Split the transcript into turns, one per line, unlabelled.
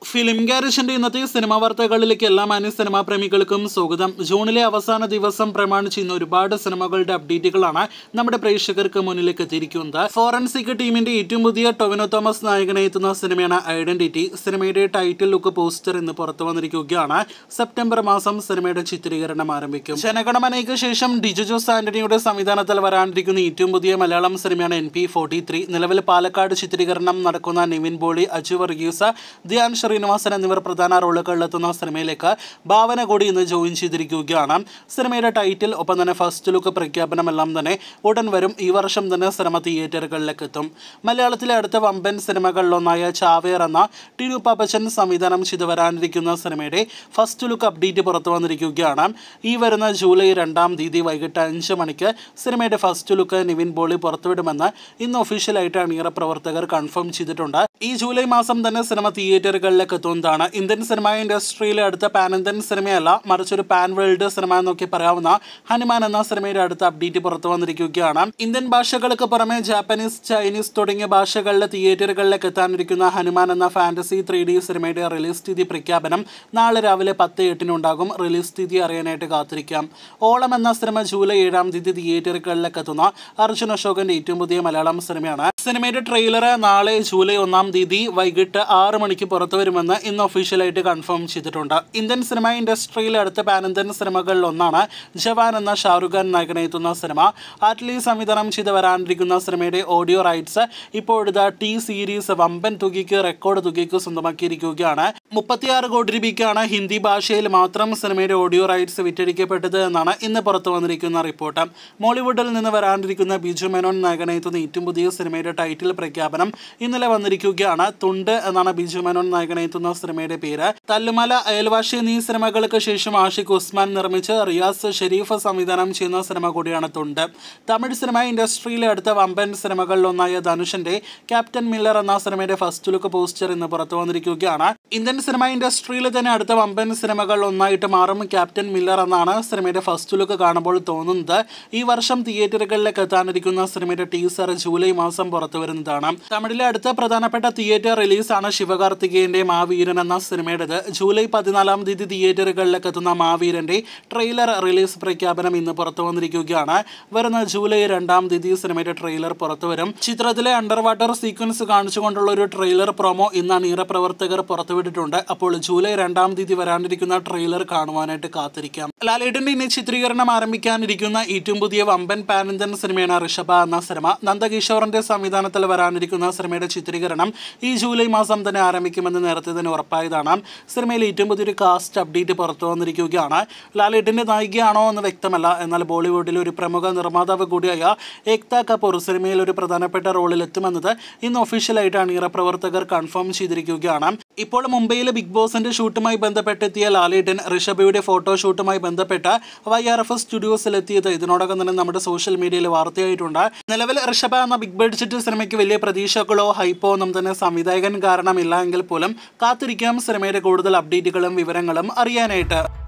film ഗാരേജിന്റെ ഇന്നത്തെ cinema വാർത്തകളിലേക്ക് എല്ലാ മാന്യ സിനിമാ പ്രേമികൾക്കും സ്വാഗതം ജൂണിലെ അവസാന ദിവസം പ്രമാണിച്ച് ഇന്ന് ഒരുപാട് സിനിമകളുടെ അപ്ഡേറ്റുകളാണ് നമ്മുടെ പ്രേക്ഷകർക്ക് മുന്നിലേക്ക് എത്തിയിരിക്കുന്നത് ഫോറൻസിക് ടീമിന്റെ ഏറ്റവും പുതിയ ടൊവിനോ തോമസ് നായകനെ എത്തുന്ന സിനിമയാണ് ഐഡന്റിറ്റി സിനിമയുടെ ടൈറ്റിൽ ലുക്ക് പോസ്റ്റർ ഇന്ന് പുറത്തു വന്നിരിക്കുകയാണ് സെപ്റ്റംബർ മാസം സിനിമയുടെ ചിത്രീകരണം ആരംഭിക്കും ജനഗണമനയ്ക്ക് ശേഷം ഡിജു ജോസ് ആന്റണിയുടെ സംവിധാനത്തിൽ വരാനിരിക്കുന്ന ഏറ്റവും പുതിയ മലയാളം സിനിമയാണ് എൻ പി ഫോർട്ടി ത്രീ നിലവിൽ പാലക്കാട് ചിത്രീകരണം നടക്കുന്ന നിവിൻ പോളി അജു വർഗീസ് ധ്യാൻ ശ്രീനിവാസൻ എന്നിവർ പ്രധാന റോളുകളിലെത്തുന്ന സിനിമയിലേക്ക് ഭാവന കൂടി ഇന്ന് ജോയിൻ ചെയ്തിരിക്കുകയാണ് സിനിമയുടെ ടൈറ്റിൽ ഒപ്പം തന്നെ ഫസ്റ്റ് ലുക്ക് പ്രഖ്യാപനം എല്ലാം തന്നെ ഉടൻ വരും ഈ വർഷം തന്നെ സിനിമ തിയേറ്ററുകളിലേക്ക് എത്തും മലയാളത്തിലെ അടുത്ത വമ്പൻ സിനിമകളിലൊന്നായ ചാവേർ എന്ന ടിനു പാപ്പച്ചൻ സംവിധാനം ചെയ്ത് വരാനിരിക്കുന്ന സിനിമയുടെ ഫസ്റ്റ് ലുക്ക് അപ്ഡേറ്റ് പുറത്തു വന്നിരിക്കുകയാണ് ഈ വരുന്ന ജൂലൈ രണ്ടാം തീയതി വൈകിട്ട് അഞ്ച് മണിക്ക് സിനിമയുടെ ഫസ്റ്റ് ലുക്ക് നിവിൻ പോളി പുറത്തുവിടുമെന്ന് ഇന്ന് ഒഫീഷ്യലായിട്ട് അണിയറ പ്രവർത്തകർ കൺഫേം ചെയ്തിട്ടുണ്ട് ഈ ജൂലൈ മാസം തന്നെ സിനിമ തിയേറ്ററുകളിലേക്ക് എത്തുന്നതാണ് ഇന്ത്യൻ സിനിമ ഇൻഡസ്ട്രിയിലെ അടുത്ത പാൻ ഇന്ത്യൻ സിനിമയല്ല മറിച്ചൊരു പാൻ വേൾഡ് സിനിമ എന്നൊക്കെ പറയാവുന്ന ഹനുമാൻ എന്ന സിനിമയുടെ അടുത്ത അപ്ഡേറ്റ് പുറത്തു വന്നിരിക്കുകയാണ് ഇന്ത്യൻ ഭാഷകൾക്ക് പുറമെ ജാപ്പനീസ് ചൈനീസ് തുടങ്ങിയ ഭാഷകളിലെ തിയേറ്ററുകളിലേക്ക് എത്താനിരിക്കുന്ന ഹനുമാൻ എന്ന ഫാന്റസി ത്രീ ഡി സിനിമയുടെ റിലീസ് തീയതി പ്രഖ്യാപനം നാളെ രാവിലെ പത്ത് എട്ടിനുണ്ടാകും റിലീസ് തീയതി അറിയാനായിട്ട് കാത്തിരിക്കാം ഓളം എന്ന സിനിമ ജൂലൈ ഏഴാം തീയതി തിയേറ്ററുകളിലേക്ക് എത്തുന്ന അർജുൻ അശോകന്റെ ഏറ്റവും പുതിയ മലയാളം സിനിമയാണ് സിനിമയുടെ ട്രെയിലർ നാളെ ജൂലൈ ഒന്നാം തീയതി വൈകിട്ട് ആറ് മണിക്ക് പുറത്തു വരുമെന്ന് ഇന്ന് ഒഫീഷ്യലായിട്ട് കൺഫേം ചെയ്തിട്ടുണ്ട് ഇന്ത്യൻ സിനിമ ഇൻഡസ്ട്രിയിലെ അടുത്ത പാൻ ഇന്ത്യൻ സിനിമകളിൽ ഒന്നാണ് ജവാൻ എന്ന ഷാറുഖ് ഖാൻ നായകനെ എത്തുന്ന സിനിമ ആറ്റ്ലി സംവിധാനം ചെയ്ത് വരാനിരിക്കുന്ന സിനിമയുടെ ഓഡിയോ റൈറ്റ്സ് ഇപ്പോഴത്തെ ടി സീരീസ് വമ്പൻ തുകയ്ക്ക് റെക്കോർഡ് തുകയ്ക്ക് സ്വന്തമാക്കിയിരിക്കുകയാണ് മുപ്പത്തിയാറ് കോടി രൂപയ്ക്കാണ് ഹിന്ദി ഭാഷയിൽ മാത്രം സിനിമയുടെ ഓഡിയോ റൈറ്റ്സ് വിറ്റഴിക്കപ്പെട്ടത് എന്നാണ് ഇന്ന് പുറത്തു വന്നിരിക്കുന്ന റിപ്പോർട്ട് മോളിവുഡിൽ നിന്ന് വരാനിരിക്കുന്ന ബിജു മേനോൻ നായകനെ എത്തുന്ന ഏറ്റവും പുതിയ സിനിമയുടെ ടൈറ്റിൽ പ്രഖ്യാപനം ഇന്നലെ വന്നിരിക്കുകയാണ് തുണ്ട് എന്നാണ് ബിജു മേനോൻ നായകനെ എത്തുന്ന സിനിമയുടെ പേര് തല്ലുമല അയൽവാശി എന്നീ സിനിമകൾക്ക് ശേഷം ആഷിഖ് ഉസ്മാൻ നിർമ്മിച്ച് റിയാസ് ഷെരീഫ് സംവിധാനം ചെയ്യുന്ന സിനിമ കൂടിയാണ് തുണ്ട് തമിഴ് സിനിമ ഇൻഡസ്ട്രിയിലെ അടുത്ത വമ്പൻ സിനിമകളിലൊന്നായ ധനുഷിന്റെ ക്യാപ്റ്റൻ മില്ലർ എന്ന സിനിമയുടെ ഫസ്റ്റ് ലുക്ക് പോസ്റ്റർ ഇന്ന് പുറത്തു വന്നിരിക്കുകയാണ് ഇന്ത്യൻ സിനിമ ഇൻഡസ്ട്രിയിൽ തന്നെ അടുത്ത വമ്പൻ സിനിമകൾ ഒന്നായിട്ട് മാറും ക്യാപ്റ്റൻ മില്ലർ എന്നാണ് സിനിമയുടെ ഫസ്റ്റ് ലുക്ക് കാണുമ്പോൾ തോന്നുന്നത് ഈ വർഷം തിയേറ്ററുകളിലേക്ക് എത്താനിരിക്കുന്ന സിനിമയുടെ ടീസർ ജൂലൈ മാസം പുറത്തു വരുന്നതാണ് തമിഴിലെ അടുത്ത പ്രധാനപ്പെട്ട തിയേറ്റർ റിലീസാണ് ശിവകാർത്തികേയന്റെ മാവീരൻ എന്ന സിനിമയുടേത് ജൂലൈ പതിനാലാം തീയതി തിയേറ്ററുകളിലേക്ക് എത്തുന്ന മാവീരന്റെ ട്രെയിലർ റിലീസ് പ്രഖ്യാപനം ഇന്ന് പുറത്തു വന്നിരിക്കുകയാണ് വരുന്ന ജൂലൈ രണ്ടാം തീയതി സിനിമയുടെ ട്രെയിലർ പുറത്തു വരും ചിത്രത്തിലെ അണ്ടർ വാട്ടർ സീക്വൻസ് കാണിച്ചുകൊണ്ടുള്ള ഒരു ട്രെയിലർ പ്രൊമോ ഇന്ന് അണിയറ പ്രവർത്തകർ പുറത്തുവിട്ടിട്ടുണ്ട് അപ്പോൾ ജൂലൈ രണ്ടാം തീയതി വരാനിരിക്കുന്ന ട്രെയിലർ കാണുവാനായിട്ട് കാത്തിരിക്കാം ലാലേട്ടന്റെ ഇനി ചിത്രീകരണം ആരംഭിക്കാനിരിക്കുന്ന ഏറ്റവും പുതിയ വമ്പൻ പാനന്തൻ സിനിമയാണ് ഋഷഭ എന്ന സിനിമ നന്ദകിഷോറിന്റെ സംവിധാനത്തിൽ വരാനിരിക്കുന്ന സിനിമയുടെ ചിത്രീകരണം ഈ ജൂലൈ മാസം തന്നെ ആരംഭിക്കുമെന്ന് നേരത്തെ തന്നെ ഉറപ്പായതാണ് സിനിമയിൽ ഏറ്റവും പുതിയൊരു കാസ്റ്റ് അപ്ഡേറ്റ് പുറത്തു വന്നിരിക്കുകയാണ് ലാലേട്ടിന്റെ നായികയാണോ എന്ന് വ്യക്തമല്ല എന്നാൽ ബോളിവുഡിലെ ഒരു പ്രമുഖ നിർമ്മാതാവ് കൂടിയായ ഏക്ത കപൂർ സിനിമയിൽ ഒരു പ്രധാനപ്പെട്ട റോളിൽ എത്തുമെന്നത് ഇന്ന് ഒഫീഷ്യലായിട്ട് അണിയറ പ്രവർത്തകർ കൺഫേം ചെയ്തിരിക്കുകയാണ് ഇപ്പോൾ മുംബൈയിലെ ബിഗ് ബോസിന്റെ ഷൂട്ടുമായി ബന്ധപ്പെട്ടെത്തിയ ലാലേട്ടൻ ഋഷഭയുടെ ഫോട്ടോഷൂട്ടുമായി ബന്ധപ്പെട്ട് വൈ ആർ എഫ് സ്റ്റുഡിയോസിലെത്തിയത് ഇതിനോടകം തന്നെ നമ്മുടെ സോഷ്യൽ മീഡിയയിൽ വാർത്തയായിട്ടുണ്ട് നിലവിൽ ഋഷഭ എന്ന ബിഗ് ബഡ്ജറ്റ് സിനിമയ്ക്ക് വലിയ പ്രതീക്ഷകളോ ഹൈപ്പോ ഒന്നും തന്നെ സംവിധായകൻ കാരണമില്ല എങ്കിൽ പോലും കാത്തിരിക്കാം സിനിമയുടെ കൂടുതൽ അപ്ഡേറ്റുകളും വിവരങ്ങളും അറിയാനായിട്ട്